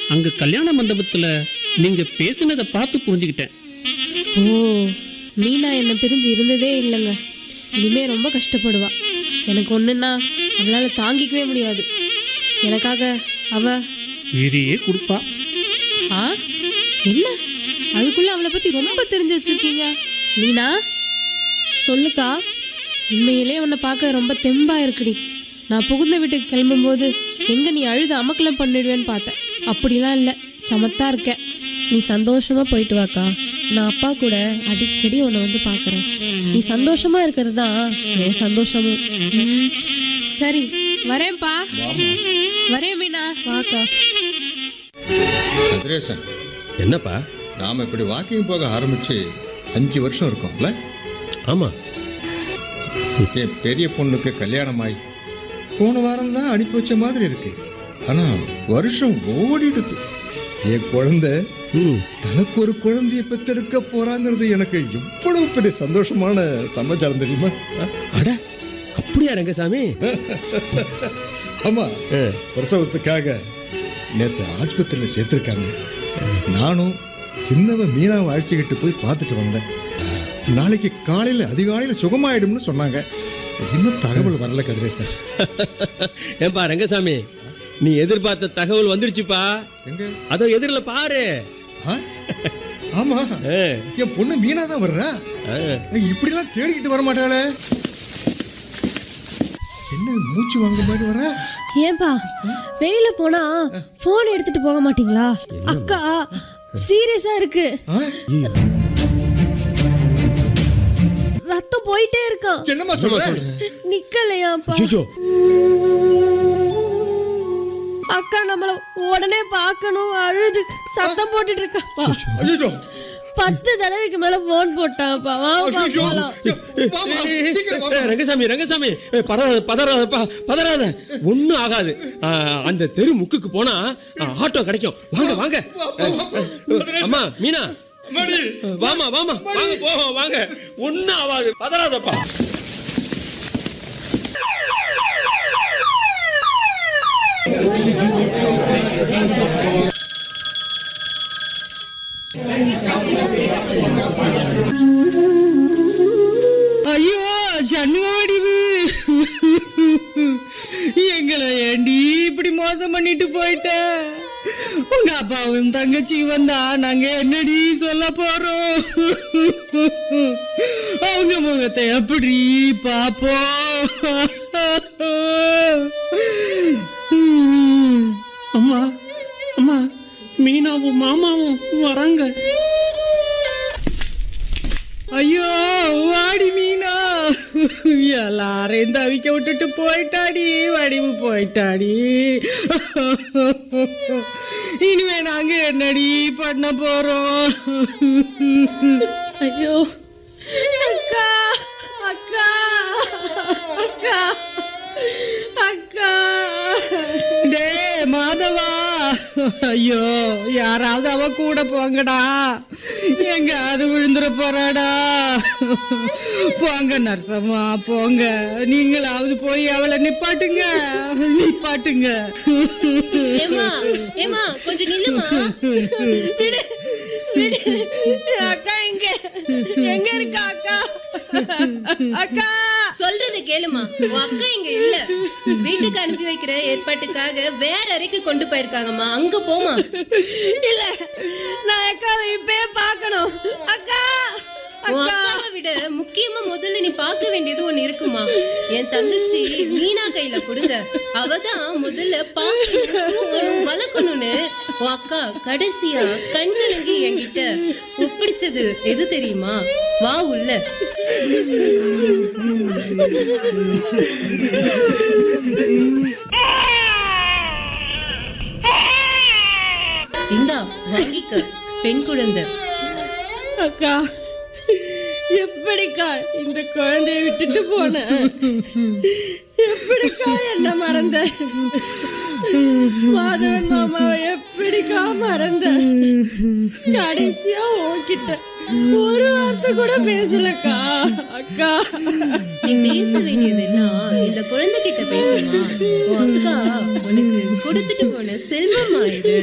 அங்க கல்யாண மண்டபத்துல நீங்க பேசினதை பார்த்து புரிஞ்சுக்கிட்டேன் ஓ மீனா என்னை பிரிஞ்சு இருந்ததே இல்லைங்க இனிமே ரொம்ப கஷ்டப்படுவா எனக்கு ஒன்றுன்னா அவளால் தாங்கிக்கவே முடியாது எனக்காக அவ உயிரையே கொடுப்பா ஆ என்ன அதுக்குள்ள அவளை பற்றி ரொம்ப தெரிஞ்சு வச்சிருக்கீங்க மீனா சொல்லுக்கா உண்மையிலே உன்னை பார்க்க ரொம்ப தெம்பா இருக்குடி நான் புகுந்த வீட்டுக்கு கிளம்பும்போது எங்க நீ அழுது அமக்கலம் பண்ணிடுவேன்னு பார்த்தேன் அப்படிலாம் இல்லை சமத்தா இருக்க நீ சந்தோஷமா போயிட்டு வாக்கா நான் அப்பா கூட அடிக்கடி உன்னை வந்து பார்க்கறேன் நீ சந்தோஷமா இருக்கிறது தான் என் சந்தோஷமும் ம், சரி வரேன்ப்பா வரேன் மீனா வாக்கா கதிரேசன் என்னப்பா நாம் இப்படி வாக்கிங் போக ஆரம்பிச்சு அஞ்சு வருஷம் இருக்கோம்ல ஆமா என் பெரிய பொண்ணுக்கு கல்யாணமாய் போன வாரம் தான் அனுப்பி வச்ச மாதிரி இருக்கு ஆனா வருஷம் ஓடிடுது என் குழந்தை ம் தனக்கு ஒரு குழந்தைய பெத்தெடுக்க போறாங்கிறது எனக்கு எவ்வளவு பெரிய சந்தோஷமான சமாச்சாரம் தெரியுமா ஆ? அட அப்படியா ரங்கசாமி ஆமா பிரசவத்துக்காக நேத்து ஆஸ்பத்திரியில் சேர்த்திருக்காங்க நானும் சின்னவ மீனாவை அழைச்சிக்கிட்டு போய் பார்த்துட்டு வந்தேன் அஹ், நாளைக்கு காலையில் அதிகாலையில் சுகமாயிடும்னு சொன்னாங்க இன்னும் தகவல் வரல கதிரேசன் ஏன்பா ரங்கசாமி நீ எதிர்பார்த்த தகவல் வந்துடுச்சுப்பா எங்க அதோ எதிரில் பாரு ஆ? ஆமா ஆ, என் பொண்ணு மீனா தான் வர்றா ஆ. இப்படிலாம் தேடிக்கிட்டு வர மாட்டாளே என்ன மூச்சு வாங்க மாதிரி வரா ஏன்பா வெயில போனா போன் எடுத்துட்டு போக மாட்டீங்களா அக்கா சீரியஸா இருக்கு ஆ? ரத்தம் போயிட்டே இருக்கான் என்னம்மா சொல்ற நிக்கலையாப்பா அக்கா நம்மள உடனே பார்க்கணும் அழுது சத்தம் போட்டுட்டு இருக்காப்பா ஐயோ பத்து தடவைக்கு மேல போன் போட்டான்ப்பா வாப்பா ஐயோ போலாம் வாமா, சீக்கிரம் வாமா. ஏய், ரங்கசாமி ரங்கசாமி ஏய், பதறாத பதறாதப்பா பதறாத ஒன்றும் ஆகாது ஆ, அந்த தெரு முக்குக்கு போனா ஆ, ஆட்டோ கிடைக்கும் வாங்க வாங்க அம்மா மீனா மணி வாமா வாமா வாங்க போவோம் வாங்க ஒன்றும் ஆகாது பதறாதப்பா ஐயோ சண்முகவடிவு எங்களை ஏண்டி இப்படி மோசம் பண்ணிட்டு போயிட்ட உங்க அப்பாவும் தங்கச்சி வந்தா நாங்க என்னடி சொல்ல போறோம் அவங்க முகத்தை எப்படி பாப்போம் அம்மா அம்மா மீனாவும் மாமாவும் வராங்க ஐயோ வாடி மீனா எல்லாரையும் தவிக்க விட்டுட்டு போயிட்டாடி வடிவு போயிட்டாடி இனிமே நாங்க என்னடி பண்ண போறோம் ஐயோ அக்கா அக்கா அக்கா அக்கா டே மாதவா ஐயோ யாராவது அவ கூட போங்கடா எங்காவது விழுந்துட போறாடா போங்க நர்சம்மா போங்க நீங்களாவது போய் அவளை நிப்பாட்டுங்க நிப்பாட்டுங்க ஏமா ஏமா கொஞ்சம் நில்லுமா அக்கா எங்க எங்க இருக்கா அக்கா அக்கா சொல்றது கேளுமா உன் அக்கா இங்க இல்ல வீட்டுக்கு அனுப்பி வைக்கிற ஏற்பாட்டுக்காக வேற அறைக்கு கொண்டு போயிருக்காங்கம்மா அங்க போமா இல்ல நான் அக்காவை இப்பயே பார்க்கணும் அக்கா உன் அக்காவை விட முக்கியமா முதல்ல நீ பார்க்க வேண்டியது ஒண்ணு இருக்குமா என் தங்கச்சி மீனா கையில கொடுங்க அவதான் முதல்ல பார்க்கணும் தூக்கணும் வளர்க்கணும்னு உன் அக்கா கடைசியா கண் கலங்கி என்கிட்ட ஒப்பிடிச்சது எது தெரியுமா வா உள்ள இந்தா வாங்கிக்க பெண் குழந்தை அக்கா எப்படிக்கா இந்த குழந்தைய விட்டுட்டு போன எப்படிக்கா என்ன மறந்த மாதவன் மாமாவை எப்படிக்கா மறந்த கடைசியா உன்கிட்ட ஒரு வார்த்தை கூட பேசலக்கா அக்கா நீ பேச வேண்டியதெல்லாம் இந்த குழந்தை கிட்ட பேசுமா உன் அக்கா உனக்கு கொடுத்துட்டு போன செல்வமா இது